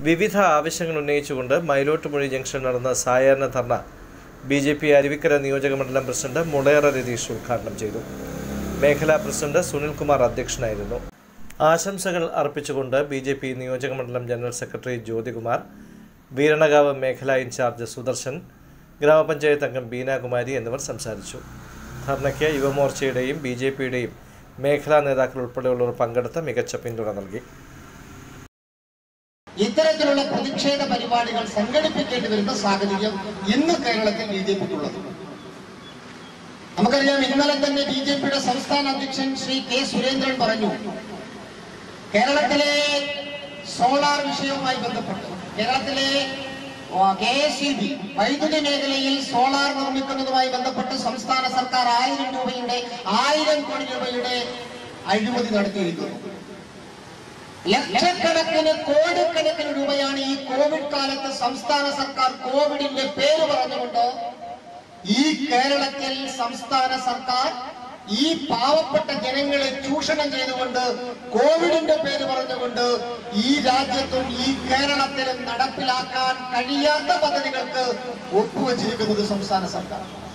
വിവിധ ആവശ്യങ്ങൾ ഉന്നയിച്ചുകൊണ്ട് മയിലോട്ടുമൊഴി ജംഗ്ഷൻ നടന്ന സായാഹ്ന ധർണ ബി ജെ പി അരുവിക്കര നിയോജക മണ്ഡലം പ്രസിഡന്റ് മുളയറ രതീഷ് ഉദ്ഘാടനം ചെയ്തു മേഖലാ പ്രസിഡന്റ് സുനിൽകുമാർ അധ്യക്ഷനായിരുന്നു ആശംസകൾ അർപ്പിച്ചുകൊണ്ട് ബി ജെ പി നിയോജക മണ്ഡലം ജനറൽ സെക്രട്ടറി ജ്യോതികുമാർ വീരണകാവ് മേഖലാ ഇൻചാർജ് സുദർശൻ ഗ്രാമപഞ്ചായത്ത് അംഗം ബീനാകുമാരി എന്നിവർ സംസാരിച്ചു ധർണയ്ക്ക് യുവമോർച്ചയുടെയും ബി ജെ പിയുടെയും മേഖലാ നേതാക്കൾ ഉൾപ്പെടെയുള്ളവർ പങ്കെടുത്ത് മികച്ച പിന്തുണ നൽകി ഇത്തരത്തിലുള്ള പ്രതിഷേധ പരിപാടികൾ സംഘടിപ്പിക്കേണ്ടി വരുന്ന സാഹചര്യം ഇന്ന് കേരളത്തിൽ ബി ജെ പിക്കുള്ളത് നമുക്കറിയാം ഇന്നലെ തന്നെ ബി ജെ പിയുടെ സംസ്ഥാന അധ്യക്ഷൻ ശ്രീ കെ സുരേന്ദ്രൻ പറഞ്ഞു കേരളത്തിലെ സോളാർ വിഷയവുമായി ബന്ധപ്പെട്ട് കേരളത്തിലെ കെ എസ് ഇ ബി വൈദ്യുതി മേഖലയിൽ സോളാർ നിർമ്മിക്കുന്നതുമായി ബന്ധപ്പെട്ട് സംസ്ഥാന സർക്കാർ ആയിരം രൂപയുടെ ആയിരം കോടി രൂപയുടെ അഴിമതി നടത്തിയിരിക്കുന്നു ലക്ഷക്കണക്കിന് കോടിക്കണക്കിന് രൂപയാണ് ഈ കോവിഡ് കാലത്ത് സംസ്ഥാന സർക്കാർ കോവിഡിന്റെ പേര് പറഞ്ഞുകൊണ്ട് ഈ കേരളത്തിൽ സംസ്ഥാന സർക്കാർ ഈ പാവപ്പെട്ട ജനങ്ങളെ ചൂഷണം ചെയ്തുകൊണ്ട് കോവിഡിന്റെ പേര് പറഞ്ഞുകൊണ്ട് ഈ രാജ്യത്തും ഈ കേരളത്തിലും നടപ്പിലാക്കാൻ കഴിയാത്ത പദ്ധതികൾക്ക് ഒപ്പുവച്ചിരിക്കുന്നത് സംസ്ഥാന സർക്കാർ